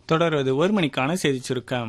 தொடர்வது ஒரு மணிக்கான செய்திச் சுருக்கம்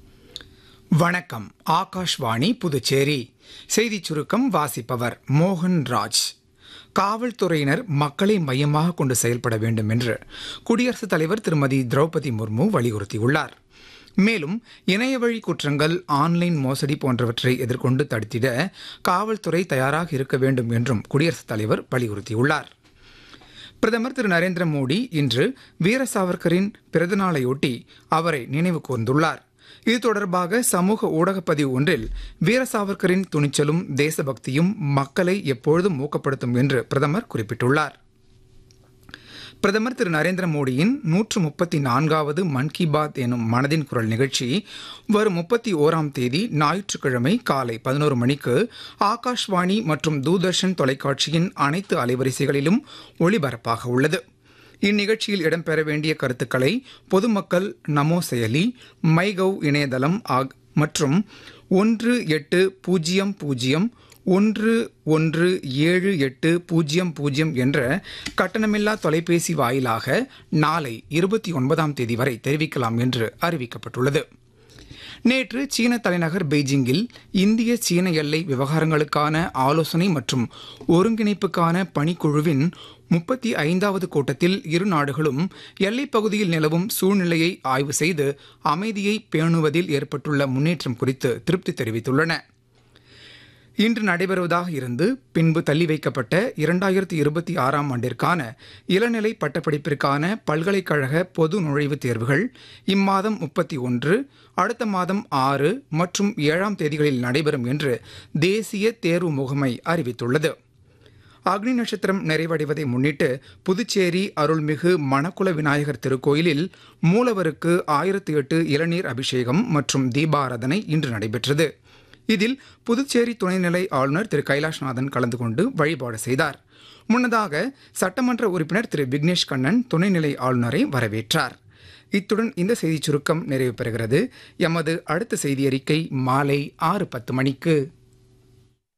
வணக்கம் ஆகாஷ்வாணி புதுச்சேரி செய்திச் சுருக்கம் வாசிப்பவர் மோகன் ராஜ் காவல்துறையினர் மக்களை மையமாக கொண்டு செயல்பட வேண்டும் என்று குடியரசுத் தலைவர் திருமதி திரௌபதி முர்மு வலியுறுத்தியுள்ளார் மேலும் இணையவழி குற்றங்கள் ஆன்லைன் மோசடி போன்றவற்றை எதிர்கொண்டு தடுத்திட காவல்துறை தயாராக இருக்க வேண்டும் என்றும் குடியரசுத் தலைவர் வலியுறுத்தியுள்ளார் பிரதமர் திரு நரேந்திர மோடி இன்று வீர சாவர்கரின் பிறந்தநாளையொட்டி அவரை நினைவு கூர்ந்துள்ளார் இது தொடர்பாக சமூக ஊடகப் பதிவு ஒன்றில் வீர சாவர்கரின் துணிச்சலும் தேசபக்தியும் மக்களை எப்பொழுதும் ஊக்கப்படுத்தும் என்று பிரதமர் குறிப்பிட்டுள்ளார் பிரதமர் திரு நரேந்திர மோடியின் நூற்று முப்பத்தி நான்காவது மன் கி பாத் எனும் மனதின் குரல் நிகழ்ச்சி வரும் முப்பத்தி ஓராம் தேதி ஞாயிற்றுக்கிழமை காலை பதினோரு மணிக்கு ஆகாஷ்வாணி மற்றும் தூர்தர்ஷன் தொலைக்காட்சியின் அனைத்து அலைவரிசைகளிலும் ஒளிபரப்பாக உள்ளது இந்நிகழ்ச்சியில் இடம்பெற வேண்டிய கருத்துக்களை பொதுமக்கள் நமோ செயலி மைகவ் இணையதளம் ஆக் மற்றும் ஒன்று எட்டு பூஜ்ஜியம் பூஜ்ஜியம் ஒன்று ஒன்று ஏழு எட்டு பூஜ்ஜியம் பூஜ்ஜியம் என்ற கட்டணமில்லா தொலைபேசி வாயிலாக நாளை இருபத்தி ஒன்பதாம் தேதி வரை தெரிவிக்கலாம் என்று அறிவிக்கப்பட்டுள்ளது நேற்று சீன தலைநகர் பெய்ஜிங்கில் இந்திய சீன எல்லை விவகாரங்களுக்கான ஆலோசனை மற்றும் ஒருங்கிணைப்புக்கான பணிக்குழுவின் முப்பத்தி ஐந்தாவது கூட்டத்தில் இரு நாடுகளும் எல்லைப் பகுதியில் நிலவும் சூழ்நிலையை ஆய்வு செய்து அமைதியை பேணுவதில் ஏற்பட்டுள்ள முன்னேற்றம் குறித்து திருப்தி தெரிவித்துள்ளன இன்று நடைபெறுவதாக இருந்து பின்பு தள்ளி வைக்கப்பட்ட இரண்டாயிரத்தி இருபத்தி ஆறாம் ஆண்டிற்கான இளநிலை பட்டப்படிப்பிற்கான பல்கலைக்கழக பொது நுழைவுத் தேர்வுகள் இம்மாதம் முப்பத்தி ஒன்று அடுத்த மாதம் ஆறு மற்றும் ஏழாம் தேதிகளில் நடைபெறும் என்று தேசிய தேர்வு முகமை அறிவித்துள்ளது அக்னி நட்சத்திரம் நிறைவடைவதை முன்னிட்டு புதுச்சேரி அருள்மிகு மணக்குல விநாயகர் திருக்கோயிலில் மூலவருக்கு ஆயிரத்தி எட்டு இளநீர் அபிஷேகம் மற்றும் தீபாராதனை இன்று நடைபெற்றது இதில் புதுச்சேரி துணைநிலை ஆளுநர் திரு கைலாஷ்நாதன் கலந்து கொண்டு வழிபாடு செய்தார் முன்னதாக சட்டமன்ற உறுப்பினர் திரு விக்னேஷ் கண்ணன் துணைநிலை ஆளுநரை வரவேற்றார் இத்துடன் இந்த செய்திச் சுருக்கம் நிறைவு பெறுகிறது எமது அடுத்த செய்தி அறிக்கை மாலை ஆறு பத்து மணிக்கு